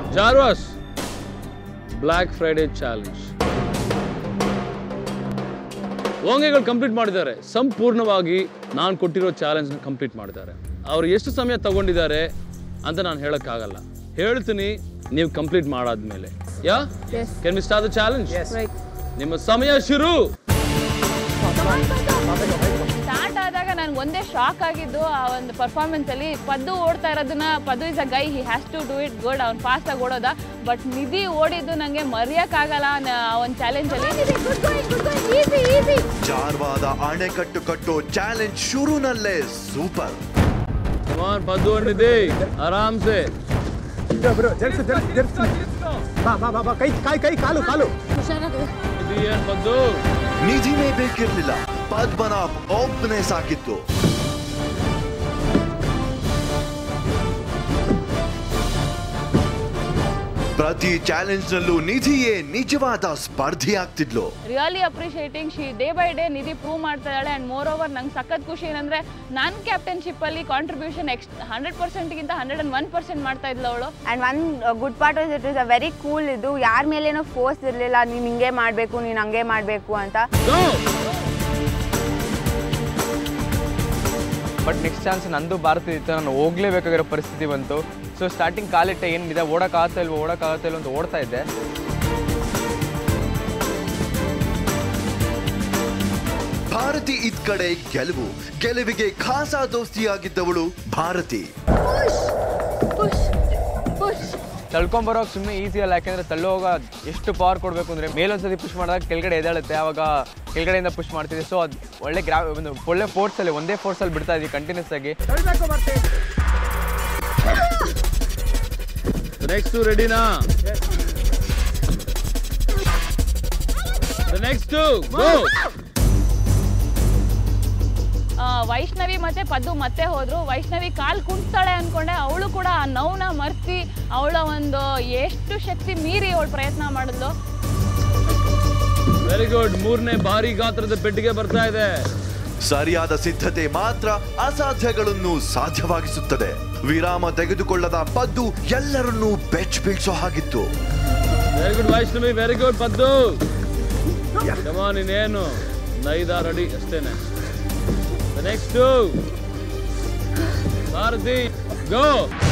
ಜಾರ್ವಾಸ್ black Friday challenge ಓಂಗೆಗಳು complete ಮಾಡಿದ್ದಾರೆ ಸಂಪೂರ್ಣವಾಗಿ ನಾನು ಕೊಟ್ಟಿರೋ ಚಾಲೆಂಜ್ನ ಕಂಪ್ಲೀಟ್ ಮಾಡಿದ್ದಾರೆ ಅವ್ರು ಎಷ್ಟು ಸಮಯ ತಗೊಂಡಿದ್ದಾರೆ ಅಂತ ನಾನು ಹೇಳೋಕ್ಕಾಗಲ್ಲ ಹೇಳ್ತೀನಿ ನೀವು ಕಂಪ್ಲೀಟ್ ಮಾಡಾದ್ಮೇಲೆ yeah Yes. Can we start the challenge Right. ನಿಮ್ಮ ಸಮಯ ಶುರು ಸ್ಟಾರ್ಟ್ ಆದಾಗ ನನ್ಗೆ ಒಂದೇ ಶಾಕ್ ಆಗಿದ್ದು ಆ ಒಂದು ಪರ್ಫಾರ್ಮೆನ್ಸ್ ಅಲ್ಲಿ ಪದ್ದು ಓಡ್ತಾ ಇರೋದನ್ನ Paddu is a guy he has to do it good ಅವ್ನು ಫಾಸ್ಟ್ ಆಗಿ ಓಡೋದ ಬಟ್ ನಿಧಿ ಓಡಿದ್ದು ನಂಗೆ ಮರೆಯಕ್ಕಾಗಲ್ಲ ಆ ಒಂದು ಚಾಲೆಂಜ್ ಅಲ್ಲಿ ಜಾರ್ವಾದ ಅಣೆಕಟ್ಟು ಕಟ್ಟೋ ಚಾಲೆಂಜ್ ಶುರುನಲ್ಲೇ ಸೂಪರ್ ಕಮಾನ್ ಪದ್ದು ಅಂಡಿದೆ ಆರಾಮ್ಸೆ ಬಾ ಬಾ ಬಾ ಬಾ ಕೈ ಕೈ ಕೈ ಕಾಲು ಕಾಲು ಇದು ಏನ್ ಪದ್ದು ನಿಧಿನೇ ಬೇಕಿರ್ಲಿಲ್ಲ ಪದ್ಮನಾಭ್ ಒಬ್ಬನೇ ಸಾಕಿತ್ತು ಪ್ರತಿ ಚಾಲೆಂಜ್ ನಲ್ಲೂ ನಿಧಿಯೇ ನಿಜವಾದ ಸ್ಪರ್ಧಿ ಆಗ್ತಿದ್ಲು really appreciating she day by day Nidhi prove ಮಾಡ್ತಾ ಇದ್ದಾಳೆ ಆ್ಯಂಡ್ ಮೋರ್ ಓವರ್ ನಂಗೆ ಸಖತ್ ಖುಷಿ ಏನಂದ್ರೆ ನನ್ನ ಕ್ಯಾಪ್ಟನ್ಶಿಪ್ಪಲ್ಲಿ ಕಾಂಟ್ರಿಬ್ಯೂಷನ್ ಎಕ್ಸ್ ಹಂಡ್ರೆಡ್ ಪರ್ಸೆಂಟ್ಗಿಂತ ಹಂಡ್ರೆಡ್ ಆ್ಯಂಡ್ ಒನ್ ಪರ್ಸೆಂಟ್ ಮಾಡ್ತಾ ಇದ್ಲು ಅವಳು and one good part is it is a very cool ಇದು ಯಾರ ಮೇಲೇನೋ ಫೋರ್ಸ್ ಇರಲಿಲ್ಲ ನೀನು ಹಿಂಗೆ ಮಾಡಬೇಕು ನೀನು ಹಂಗೆ ಮಾಡಬೇಕು ಅಂತ Go! ಬಟ್ ನೆಕ್ಸ್ಟ್ ಚಾನ್ಸ್ ನಂದು ಭಾರತ ಇತ್ತು ನಾನು ಹೋಗ್ಲೇಬೇಕಾಗಿರೋ ಪರಿಸ್ಥಿತಿ ಬಂತು ಸೊ ಸ್ಟಾರ್ಟಿಂಗ್ ಕಾಲಿಟ್ಟೆ ಏನಿದೆ ಓಡೋಕ್ಕಾಗತ್ತಾ ಇಲ್ವೋ ಓಡೋಕ್ಕಾಗತ್ತಾ ಇಲ್ವೋ ಅಂತ ಓಡ್ತಾ ಇದ್ದೆ ಭಾರತಿ ಇದ್ ಕಡೆ ಗೆಲುವು ಗೆಲುವಿಗೆ ಖಾಸಾ ದೋಸ್ತಿಯಾಗಿದ್ದವಳು ಭಾರತಿ ತಳ್ಕೊಂಬರೋಕೆ ಸುಮ್ಮನೆ ಈಸಿ ಅಲ್ಲ ಯಾಕೆಂದ್ರೆ ತಳ್ಳೋವಾಗ ಎಷ್ಟು ಪವರ್ ಕೊಡಬೇಕು ಅಂದರೆ ಮೇಲೊಂದ್ಸತಿ ಪುಷ್ ಮಾಡಿದಾಗ ಕೆಳಗಡೆ ಎದ್ದೇಳುತ್ತೆ ಆವಾಗ ಕೆಳಗಡೆಯಿಂದ ಪುಷ್ ಮಾಡ್ತಿದ್ದೆ ಸೊ ಅದು ಒಳ್ಳೆ ಗ್ರಾ ಒಂದು ಒಳ್ಳೆ ಫೋರ್ಸಲ್ಲಿ ಒಂದೇ ಫೋರ್ಸಲ್ಲಿ ಬಿಡ್ತಾ ಇದ್ವಿ ಕಂಟಿನ್ಯೂಸ್ ಆಗಿ ನೆಕ್ಸ್ಟ್ ರೆಡಿನಾ ನೆಕ್ಸ್ಟ್ ಗೋ ಆ, ವೈಷ್ಣವಿ ಮತ್ತೆ ಪದ್ದು ಮತ್ತೆ ಹೋದ್ರು ವೈಷ್ಣವಿ ಕಾಲ್ ಕುಂಟ್ತಾಳೆ ಅನ್ಕೊಂಡೆ ಅವಳು ಕೂಡ ಆ ನೋವನ್ನ ಮರ್ತಿ ಅವಳ ಒಂದು ಎಷ್ಟು ಶಕ್ತಿ ಮೀರಿ ಅವಳು ಪ್ರಯತ್ನ ಮಾಡಿದ್ಲು ವೆರಿ ಗುಡ್ ಮೂರನೇ ಭಾರಿ ಗಾತ್ರದ ಪೆಟ್ಟಿಗೆ ಬರ್ತಾ ಇದೆ ಸರಿಯಾದ ಸಿದ್ಧತೆ ಮಾತ್ರ ಅಸಾಧ್ಯಗಳನ್ನು ಸಾಧ್ಯವಾಗಿಸುತ್ತದೆ ವಿರಾಮ ತೆಗೆದುಕೊಳ್ಳದ ಪದ್ದು ಎಲ್ಲರನ್ನೂ ಬೆಚ್ಚ ಬೀಳ್ಸೋ ಹಾಗಿತ್ತು very good Vaishnavi very good Paddu come on ಇನ್ನೇನು ಐದಾರು ಅಡಿ ಅಷ್ಟೇನೆ next Bharathi go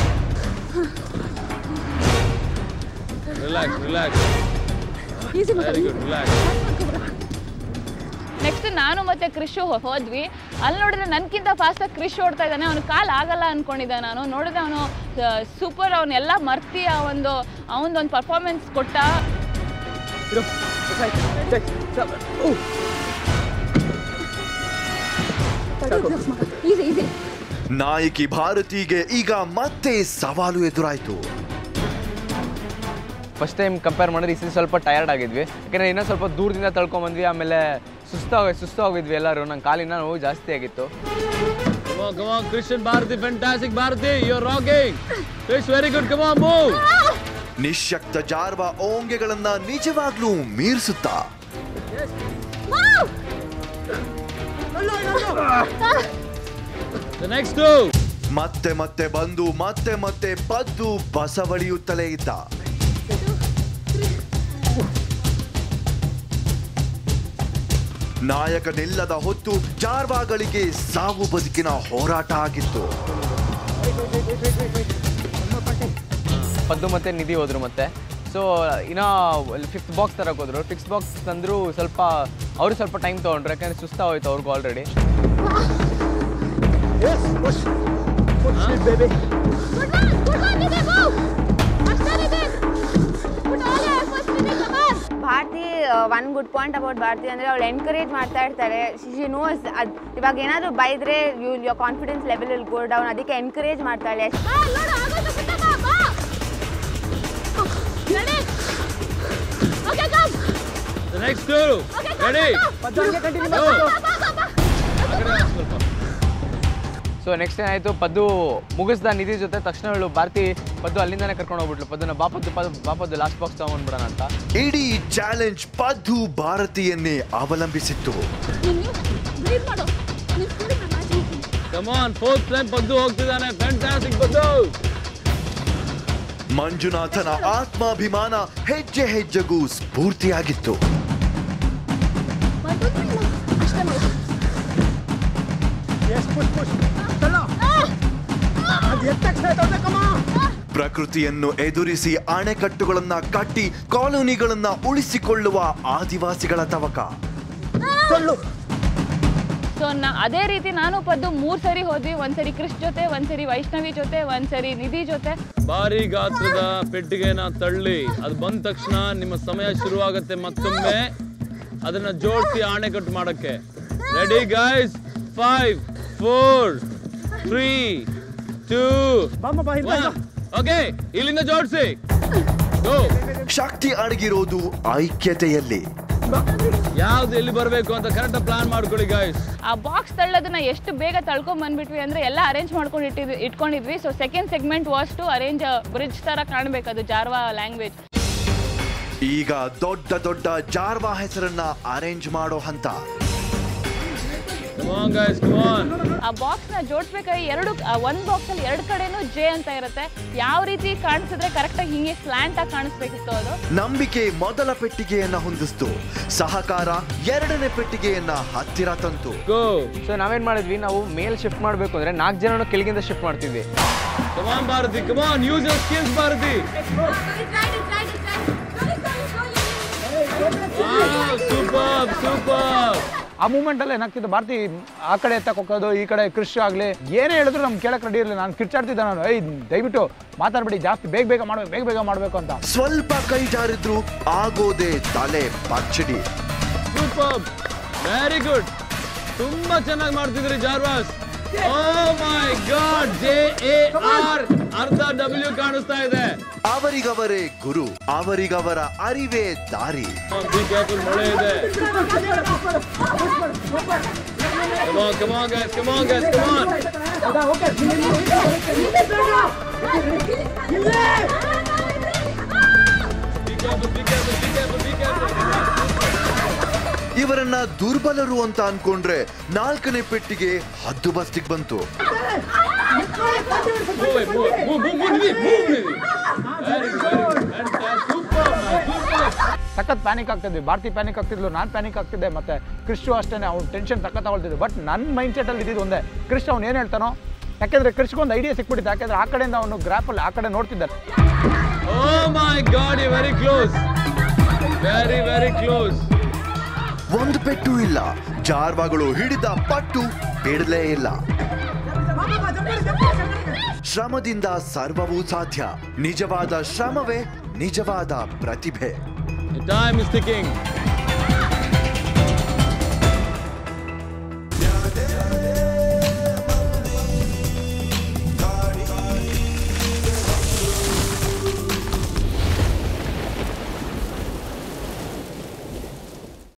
relax relax very good relax next ನಾನು ಮತ್ತೆ ಕ್ರಿಶು ಹೋ- ಹೋದ್ವಿ ಅಲ್ಲಿ ನೋಡಿದ್ರೆ ನನ್ಕಿಂತ ಫಾಸ್ಟಾಗಿ ಕ್ರಿಶ್ ಓಡ್ತಾ ಇದ್ದಾನೆ ಅವನು ಕಾಲ್ ಆಗಲ್ಲ ಅನ್ಕೊಂಡಿದ್ದೆ ನಾನು ನೋಡಿದ್ರೆ ಅವನು ಸೂಪರ್ ಅವನ್ನೆಲ್ಲ ಮರ್ತಿ ಆ ಒಂದು ಅವನದೊಂದು ಪರ್ಫಾರ್ಮೆನ್ಸ್ ಕೊಟ್ಟ ನಾಯಕಿ ಭಾರತಿಗೆ ಈಗ ಮತ್ತೆ ಸವಾಲು ಎದುರಾಯ್ತು ಫಸ್ಟ್ ಟೈಮ್ ಕಂಪೇರ್ ಮಾಡಿದ್ರೆ ಈ ಸಲ ಸ್ವಲ್ಪ ಟಯರ್ಡ್ ಆಗಿದ್ವಿ ಯಾಕಂದರೆ ಇನ್ನೂ ಸ್ವಲ್ಪ ದೂರದಿಂದ ತಳ್ಕೊಂಬಂದ್ವಿ ಆಮೇಲೆ ಸುಸ್ತಾಗ ಸುಸ್ತು ಹೋಗಿದ್ವಿ ಎಲ್ಲರೂ ನಂಗೆ ಕಾಲಿನ ನೋವು ಜಾಸ್ತಿ ಆಗಿತ್ತು Come on, come on, Christian Bharati, fantastic Bharati, you're rocking. Chris, very good, come on, move. ನಿಶ್ಯಕ್ತ ಜಾರ್ವ ಓಂಗೆಗಳನ್ನ ನಿಜವಾಗ್ಲೂ ಮೀರಿಸುತ್ತಾ The next two. ಮತ್ತೆ ಮತ್ತೆ ಬಂದು ಮತ್ತೆ ಮತ್ತೆ ಪದ್ದು ಬಸವಳಿಯುತ್ತಲೇ ಇದ್ದ ನಾಯಕನಿಲ್ಲದ ಹೊತ್ತು ಜಾರ್ವಾಗಳಿಗೆ ಸಾವು ಬದುಕಿನ ಹೋರಾಟ ಆಗಿತ್ತು ಪದ್ದು ಮತ್ತೆ ನಿಧಿ ಹೋದ್ರು ಮತ್ತೆ ಸೊ ಇನ್ನೂ ಫಿಫ್ತ್ ಬಾಕ್ಸ್ ತರಕ್ಕೆ ಹೋದ್ರು ಫಿಕ್ಸ್ ಬಾಕ್ಸ್ ತಂದ್ರು ಸ್ವಲ್ಪ ಅವರು ಸ್ವಲ್ಪ ಟೈಮ್ ತೊಗೊಂಡ್ರು ಯಾಕಂದ್ರೆ ಸುಸ್ತಾಗೋಯ್ತು ಅವ್ರಿಗೂ already yes push push baby Bharathi one good point about Bharathi ಅಂದರೆ ಅವಳು ಎನ್ಕರೇಜ್ ಮಾಡ್ತಾ ಇರ್ತಾರೆ ಶಿ ನೋಸ್ ಅದು ಇವಾಗ ಏನಾದರೂ ಬೈದ್ರೆ ಯು ಯೋರ್ ಕಾನ್ಫಿಡೆನ್ಸ್ ಲೆವೆಲ್ ಇಲ್ಲಿ ಗೋ ಡೌನ್ ಅದಕ್ಕೆ ಎನ್ಕರೇಜ್ ಮಾಡ್ತಾಳೆ The next two. Ready? Go. ಆ ಕಡೆ ಹಾಕು ಸ್ವಲ್ಪ. ಸೊ ನೆಕ್ಸ್ಟ್ ಏನಾಯಿತು ಪದ್ದು ಮುಗಿಸ್ದ ನಿಧಿ ಜೊತೆ ತಕ್ಷಣ ಹೇಳು ಭಾರತಿ ಪದ್ದು ಅಲ್ಲಿಂದಾನೆ ಕರ್ಕೊಂಡು ಹೋಗ್ಬಿಟ್ಲು ಪದ್ದುನ ಬಾಪದ್ದು ಪದ್ದು ಬಾಪದ್ದು ಲಾಸ್ಟ್ ಬಾಕ್ಸ್ ತೊಗೊಂಡ್ಬಿಡೋಣ ಅಂತ ಇಡೀ ಚಾಲೆಂಜ್ ಪದ್ದು ಭಾರತೀಯನ್ನೇ ಅವಲಂಬಿಸಿತ್ತು Come on, fourth time Paddu ಹೋಗ್ತಿದ್ದಾನೆ ಫ್ಯಾಂಟಾಸ್ಟಿಕ್ ಪದ್ದು ಮಂಜುನಾಥನ ಆತ್ಮಾಭಿಮಾನ ಹೆಜ್ಜೆ ಹೆಜ್ಜೆಗೂ ಸ್ಫೂರ್ತಿಯಾಗಿತ್ತು ಎಸ್ ಪುಷ್ ಪುಷ್ ಚಲೋ ಅದು ಎದ್ದ ತಕ್ಷಣ ಎದ್ದೋಗ್ಬೇಕಮ್ಮ. ಪ್ರಕೃತಿಯನ್ನು ಎದುರಿಸಿ ಅಣೆಕಟ್ಟುಗಳನ್ನ ಕಟ್ಟಿ ಕಾಲೋನಿಗಳನ್ನ ಉಳಿಸಿಕೊಳ್ಳುವ ಆದಿವಾಸಿಗಳ ತವಕ ಚಲ್ಲು ಸೊ ನಾ ಅದೇ ರೀತಿ ನಾನು ಪದ್ದು ಮೂರು ಸರಿ ಹೋದ್ವಿ ಒಂದ್ಸರಿ ಕ್ರಿಶ್ ಜೊತೆ ಒಂದ್ಸರಿ ವೈಷ್ಣವಿ ಜೊತೆ ಒಂದ್ಸರಿ ನಿಧಿ ಜೊತೆ ಭಾರಿ ಗಾತ್ರದ ಪೆಟ್ಟಿಗೆನ ತಳ್ಳಿ ಅದು ಬಂದ ತಕ್ಷಣ ನಿಮ್ಮ ಸಮಯ ಶುರುವಾಗುತ್ತೆ ಮತ್ತೊಮ್ಮೆ ಅದನ್ನ ಜೋಡಿಸಿ ಆಣೆಕಟ್ಟು ಮಾಡಕ್ಕೆ ready guys five four three two ಬಾಮ್ಮ ಬಾ ಹಿಂದೆ ಬಾ. ಓಕೆ ಇಲ್ಲಿಂದ ಜೋಡಿಸಿ ಗೋ ಶಕ್ತಿ ಅಡಗಿರೋದು ಐಕ್ಯತೆಯಲ್ಲಿ ಯಾವ್ದು ಎಲ್ಲಿ ಬರಬೇಕು ಅಂತ ಕರೆಕ್ಟ್ ಪ್ಲಾನ್ ಮಾಡ್ಕೊಳ್ಳಿ ಗೈಸ್ ಆ ಬಾಕ್ಸ್ ತಳ್ಳೋದನ್ನ ಎಷ್ಟು ಬೇಗ ತಳ್ಕೊಂಡ್ ಬಂದ್ಬಿಟ್ವಿ ಅಂದ್ರೆ ಎಲ್ಲ ಅರೇಂಜ್ ಮಾಡ್ಕೊಂಡು ಇಟ್ಟಿದ್ವಿ ಇಟ್ಕೊಂಡಿದ್ವಿ so second segment was to arrange bridge ತರ ಕಾಣ್ಬೇಕು ಅದು ಜಾರ್ವಾ ಲ್ಯಾಂಗ್ವೇಜ್ ಈಗ ದೊಡ್ಡ ದೊಡ್ಡ ಜಾರ್ವಾ ಹೆಸರನ್ನ ಅರೇಂಜ್ ಮಾಡೋ ಹಂತ come on guys come on ಆ ಬಾಕ್ಸ್ ನ ಜೋಡಿಸ್ಬೇಕಾದ್ರೆ ಎರಡು ಆ ಒಂದ್ ಬಾಕ್ಸ್ ಅಲ್ಲಿ ಎರಡು ಕಡೆನೂ ಜೆ ಅಂತ ಇರುತ್ತೆ ಯಾವ ರೀತಿ ಕಾಣಿಸಿದ್ರೆ ಕರೆಕ್ಟ್ ಆಗಿ ಹಿಂಗೆ ಸ್ಲಾಂಟ್ ಆಗಿ ಕಾಣಿಸ್ಬೇಕಿತ್ತು ಅದು ನಂಬಿಕೆ ಮೊದಲ ಪೆಟ್ಟಿಗೆಯನ್ನ ಹೊಂದಿಸ್ತು ಸಹಕಾರ ಎರಡನೇ ಪೆಟ್ಟಿಗೆಯನ್ನ ಹತ್ತಿರ ತಂತು ಗೋ ಸೊ ನಾವೇನು ಮಾಡಿದ್ವಿ ನಾವು ಮೇಲ್ ಶಿಫ್ಟ್ ಮಾಡಬೇಕು ಅಂದರೆ ನಾಲ್ಕು ಜನನು ಕೆಳಗಿಂದ ಶಿಫ್ಟ್ ಮಾಡ್ತಿದ್ವಿ come on Bharathi come on use your skills Bharathi super super ಆ ಮೂಮೆಂಟ್ ಅಲ್ಲಿ ಏನಾಗ್ತಿತ್ತು ಭಾರತಿ ಆ ಕಡೆ ಎತ್ತಕ್ಕೆ ಹೋಗೋದು ಈ ಕಡೆ ಕೃಷಿ ಆಗ್ಲಿ ಏನೇ ಹೇಳಿದ್ರು ನಮ್ಗೆ ಕೇಳಕ್ ರೆಡಿ ಇರಲಿಲ್ಲ ನಾನು ಕಿರ್ಚಾಡ್ತಿದ್ದೆ ನಾನು ಏಯ್ ದಯವಿಟ್ಟು ಮಾತಾಡ್ಬೇಡಿ ಜಾಸ್ತಿ ಬೇಗ ಬೇಗ ಮಾಡ್ಬೇಕು ಬೇಗ ಬೇಗ ಮಾಡ್ಬೇಕು ಅಂತ ಸ್ವಲ್ಪ ಕೈ ಜಾರಿದ್ರು ಆಗೋದೆ ತಲೆ ಪಚ್ಚಡಿ ಸೂಪರ್ ವೆರಿ ಗುಡ್ ತುಂಬಾ ಚೆನ್ನಾಗಿ ಮಾಡ್ತಿದ್ರಿ ಜಾರ್ವಾಸ್ oh my God J A R ಅರ್ಧ ಡಬ್ಲ್ಯೂ ಕಾಣಿಸ್ತಾ ಇದೆ ಅವರಿಗವರೇ ಗುರು ಅವರಿಗವರ ಅರಿವೇ ದಾರಿ ಬಿ ಕೇರ್ಫುಲ್ ಮಳೆ ಇದೆ Come on, come on, guys, come on, guys, come on. Be careful, be careful, be careful, be careful. ಇವರನ್ನ ದುರ್ಬಲರು ಅಂತ ಅನ್ಕೊಂಡ್ರೆ ನಾಲ್ಕನೇ ಪೆಟ್ಟಿಗೆ ಹದ್ದು ಬಸ್ತಿಗೆ ಬಂತು Move it, move it, move, move, move, Nidhi, move, Nidhi. Very good, very good. Fantastic. Super, man, super. ಸಖತ್ panic ಆಗ್ತಿದ್ವಿ Bharathi panic ಆಗ್ತಿದ್ಲು ನಾನು ಪ್ಯಾನಿಕ್ ಆಗ್ತಿದ್ದೆ ಮತ್ತೆ ಕ್ರಿಸ್ಟು ಅಷ್ಟೇ ಅವ್ನು ಟೆನ್ಷನ್ ಸಖತ್ ತಗೊಳ್ತಿದ್ದೆ ಬಟ್ ನನ್ನ ಮೈಂಡ್ ಸೆಟಲ್ಲಿ ಇದ್ದಿದ್ದು ಒಂದೇ ಕ್ರಿಸ್ಟ್ ಅವ್ನು ಏನು ಹೇಳ್ತಾನೋ ಯಾಕೆಂದ್ರೆ ಕ್ರಿಸ್ಗೊಂದು ಐಡಿಯಾ ಸಿಕ್ಬಿಟ್ಟಿತ್ತು ಯಾಕೆಂದ್ರೆ ಆ ಕಡೆಯಿಂದ ಅವನು ಗ್ರಾಪಲ್ಲಿ ಆ ಕಡೆ ನೋಡ್ತಿದ್ದ Oh my God, you're very close. Very, very close. ಒಂದು ಪೆಟ್ಟು ಇಲ್ಲ ಜಾರ್ವಾಗಳು ಹಿಡಿದ ಪಟ್ಟು ಬಿಡಲೇ ಇಲ್ಲ ಶ್ರಮದಿಂದ ಸರ್ವವೂ ಸಾಧ್ಯ ನಿಜವಾದ ಶ್ರಮವೇ ನಿಜವಾದ ಪ್ರತಿಭೆ The time is ticking.